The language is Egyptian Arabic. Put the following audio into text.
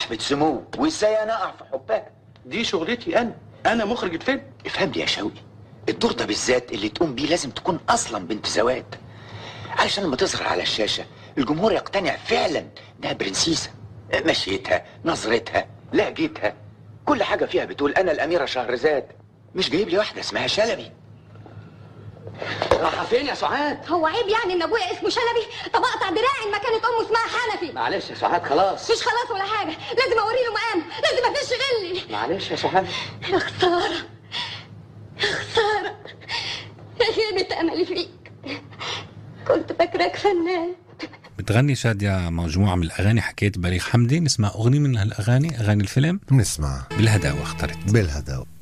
صاحبة سمو وازاي انا اقع في حبها دي شغلتي انا انا مخرج الفيلم افهمني يا شوقي الدور ده بالذات اللي تقوم بيه لازم تكون اصلا بنت زواد علشان لما تظهر على الشاشة الجمهور يقتنع فعلا انها برنسيسة مشيتها نظرتها لهجتها كل حاجة فيها بتقول انا الاميرة شهرزاد مش جايب لي واحدة اسمها شلبي رايحه فين يا سعاد هو عيب يعني ان ابويا اسمه شلبي طب اقطع دراعي ما كانت امه اسمها حنفي معلش يا سعاد خلاص مش خلاص ولا حاجه لازم اوري له مقام لازم افش غلي معلش يا سعاد يا خساره يا خساره يا خيبه املي فيك كنت فاكراك فنان بتغني شادية مجموعة من الأغاني حكيت بليغ حمدي نسمع أغنية من هالأغاني أغاني الفيلم نسمع بالهداوة اخترت بالهداوة